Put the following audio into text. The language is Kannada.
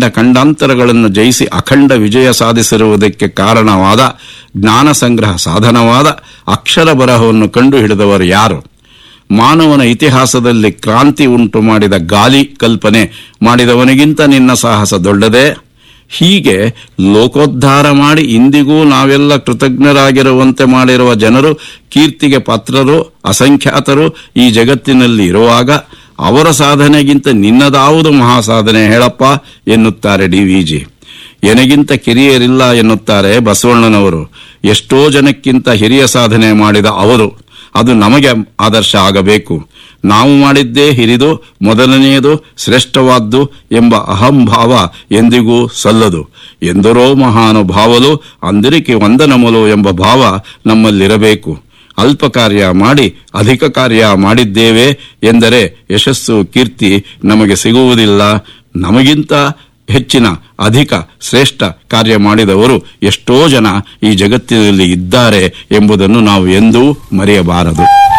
ಖಂಡಾಂತರಗಳನ್ನು ಜಯಿಸಿ ಅಖಂಡ ವಿಜಯ ಸಾಧಿಸಿರುವುದಕ್ಕೆ ಕಾರಣವಾದ ಜ್ಞಾನ ಸಂಗ್ರಹ ಸಾಧನವಾದ ಅಕ್ಷರ ಬರಹವನ್ನು ಕಂಡುಹಿಡಿದವರು ಯಾರು ಮಾನವನ ಇತಿಹಾಸದಲ್ಲಿ ಕ್ರಾಂತಿ ಉಂಟು ಮಾಡಿದ ಗಾಲಿ ಕಲ್ಪನೆ ಮಾಡಿದವನಿಗಿಂತ ನಿನ್ನ ಸಾಹಸ ದೊಡ್ಡದೇ ಹೀಗೆ ಲೋಕೋದ್ಧಾರ ಮಾಡಿ ಇಂದಿಗೂ ನಾವೆಲ್ಲ ಕೃತಜ್ಞರಾಗಿರುವಂತೆ ಮಾಡಿರುವ ಜನರು ಕೀರ್ತಿಗೆ ಪಾತ್ರರು ಅಸಂಖ್ಯಾತರು ಈ ಜಗತ್ತಿನಲ್ಲಿ ಇರುವಾಗ ಅವರ ಸಾಧನೆಗಿಂತ ನಿನ್ನದಾವುದು ಮಹಾಸಾಧನೆ ಹೇಳಪ್ಪ ಎನ್ನುತ್ತಾರೆ ಡಿ ವಿಜಿ ಎನಗಿಂತ ಕಿರಿಯರಿಲ್ಲ ಎನ್ನುತ್ತಾರೆ ಬಸವಣ್ಣನವರು ಎಷ್ಟೋ ಜನಕ್ಕಿಂತ ಹಿರಿಯ ಸಾಧನೆ ಮಾಡಿದ ಅವರು ಅದು ನಮಗೆ ಆದರ್ಶ ಆಗಬೇಕು ನಾವು ಮಾಡಿದ್ದೇ ಹಿರಿದು ಮೊದಲನೆಯದು ಶ್ರೇಷ್ಠವಾದ್ದು ಎಂಬ ಅಹಂಭಾವ ಎಂದಿಗೂ ಸಲ್ಲದು ಎಂದರೋ ಮಹಾನುಭಾವಲು ಅಂದಿರಿಕೆ ವಂದನಮುಲು ಎಂಬ ಭಾವ ನಮ್ಮಲ್ಲಿರಬೇಕು ಅಲ್ಪ ಕಾರ್ಯ ಮಾಡಿ ಅಧಿಕ ಕಾರ್ಯ ಮಾಡಿದ್ದೇವೆ ಎಂದರೆ ಯಶಸ್ಸು ಕೀರ್ತಿ ನಮಗೆ ಸಿಗುವುದಿಲ್ಲ ನಮಗಿಂತ ಹೆಚ್ಚಿನ ಅಧಿಕ ಶ್ರೇಷ್ಠ ಕಾರ್ಯ ಮಾಡಿದವರು ಎಷ್ಟೋ ಜನ ಈ ಜಗತ್ತಿನಲ್ಲಿ ಇದ್ದಾರೆ ಎಂಬುದನ್ನು ನಾವು ಎಂದೂ ಮರೆಯಬಾರದು